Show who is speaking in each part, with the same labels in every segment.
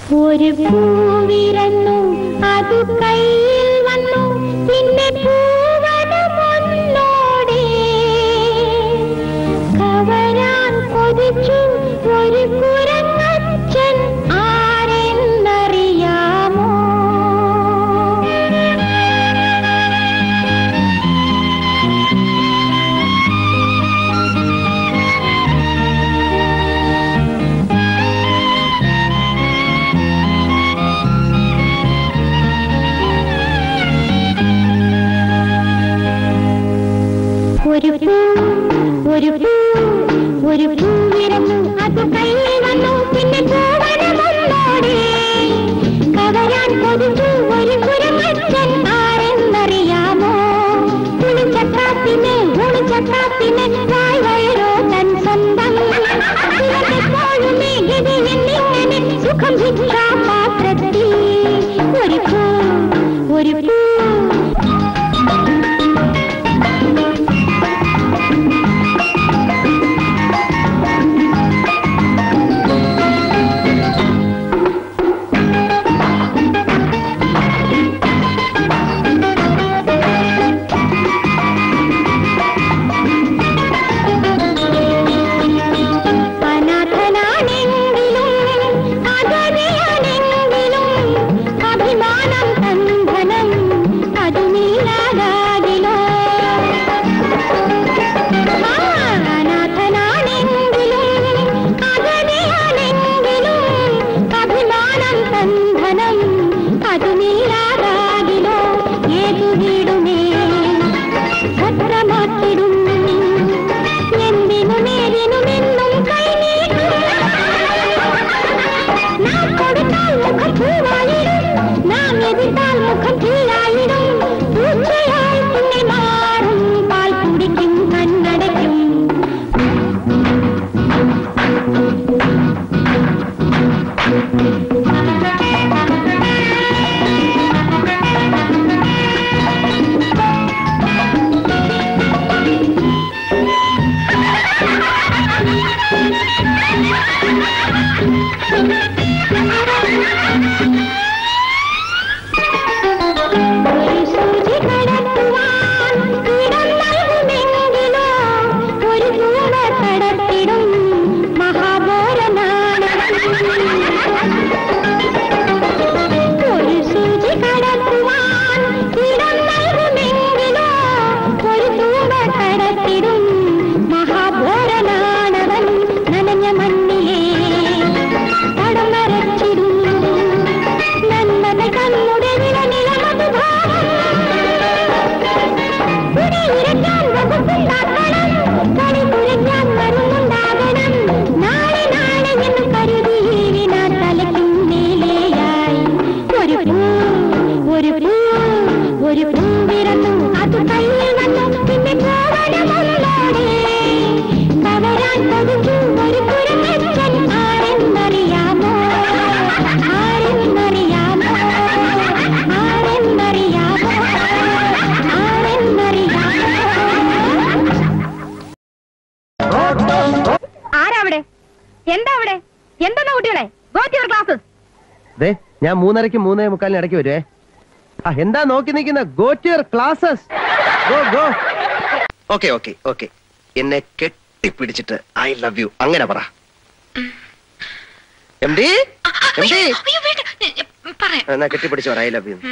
Speaker 1: ഒരു പൂവിരന്നു അത് കയ്യിൽ വന്നു പിന്നെ പൂവനമൊന്നോടെ കവരാൻ കൊതിച്ചു ഒരു കുരങ്ങച്ചൻ ആരെന്നറിയാമോ ഒരു പൂ ഒരു പൂ ഒരു പൂ വിരന്നു അത് കയ്യിൽ വന്നു പിന്നെ പൂവനമൊന്നോടെ കവരാൻ കൊതിച്ചു ഒരു കുരങ്ങച്ചൻ ആരെന്നറിയാമോ കുളിച്ചക്കാത്തിന് കുളിച്ചക്കാത്തിന് വായ് വയറോ തൻ സ്വന്തം എപ്പോഴുമേ ഗതി എന്നിങ്ങനെ സുഖം ഭിക്ഷാപാത്രത്തിൽ ഒരു പൂ ഒരു പൂ അനാഥനാണെങ്കിലും അഗതിയാണെങ്കിലും അഭിമാനം ബന്ധനം അതുമില്ലാതാകിലോ ആ, അനാഥനാണെങ്കിലും അഗതിയാണെങ്കിലും അഭിമാനം ബന്ധനം അതുമില്ലാതാകിലോ ഏതു വീടുമേ ഭദ്രമാക്കിടും എന്തിനുമേതിനുമെന്നും കൈനീട്ടും നാം കൊടുത്താൽ മുഖം പൂവായിടും നാം എതിർത്താൽ മുഖം തീയായിടും പൂച്ചയായി പിന്നെ മാറും പാൽ കുടിക്കും കണ്ണടയ്ക്കും ഒരു സൂചി കടത്തുവാൻ ഇടം നൽകുമെങ്കിലോ ഒരു തൂണ കടത്തിടും മഹാബോരനാണ് ഒരു സൂചി കടത്തുവാൻ ഇടം നൽകുമെങ്കിലോ ഒരു തൂണ കടത്തിടും മഹാബോരനാണവൻ നനഞ്ഞ മണ്ണിലേ പടം വരച്ചിടും നന്മകൾ കണ്ണുടെ നിലനിലമതു ഭാവം കുടിയിരക്കാൻ വകുപ്പുണ്ടാക്കണം കളി കുരയ്ക്കാൻ മരുന്നുണ്ടാകണം നാളെ നാളെ എന്ന് കരുതി വീണ തലയ്ക്കും മേലെയായി ഒരു പൂ ഒരു പൂ ഒരു പൂ വിരന്നു അത് കയ്യിൽ വന്നു പിന്നെ പോവനമൊന്നോടെ കവരാൻ കൊതിച്ചു ഒരു കുരങ്ങച്ചൻ ആരെന്നറിയാമോ ആരെന്നറിയാമോ ആരെന്നറിയാമോ ആരെന്നറിയാമോ
Speaker 2: ആരാ അവിടെ എന്താ അവിടെ എന്തെന്നാ കുട്ടികളെ ഗോ ടു യുവർ ക്ലാസ്സസ്
Speaker 3: ദേ ഞാൻ മൂന്നരയ്ക്ക് മൂന്നേ മുക്കാലിന് ഇടയ്ക്ക് വരുവേ ആ എന്താ നോക്കി നിൽക്കുന്ന go to your classes go go okay okay okay എന്നെ കെട്ടിപ്പിടിച്ചിട്ട് ഐ ലവ് യു അങ്ങനെ പറ എം ഡി എം ഡി
Speaker 4: പറയാം
Speaker 3: എന്നാ കെട്ടിപ്പിടിച്ച് പറ I love you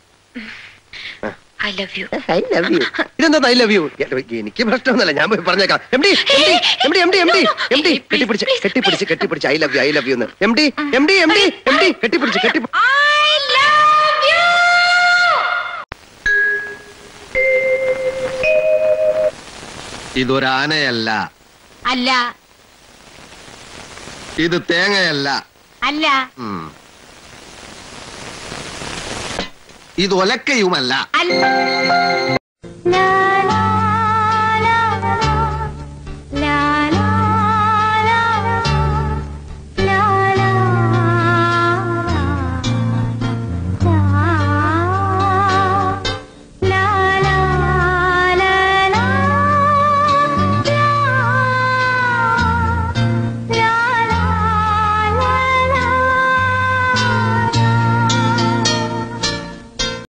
Speaker 4: I love you
Speaker 3: I love you ഇതെന്താ ഐ ലവ് യു എനിക്ക് പ്രശ്നമൊന്നുമല്ല ഞാൻ പോയി പറഞ്ഞേക്കാം M D M D M D M D M D കെട്ടിപ്പിടിച്ച് കെട്ടിപ്പിടിച്ച് കെട്ടിപ്പിടിച്ച് I love you I love you എന്ന് M D M D M D M D കെട്ടിപ്പിടിച്ച് കെട്ടി
Speaker 5: ഇതൊരാനയല്ല
Speaker 2: അല്ല
Speaker 5: ഇത് തേങ്ങയല്ല
Speaker 2: അല്ല
Speaker 5: ഉം. ഇത് ഒലക്കയുമല്ല
Speaker 2: അല്ല
Speaker 1: ലാ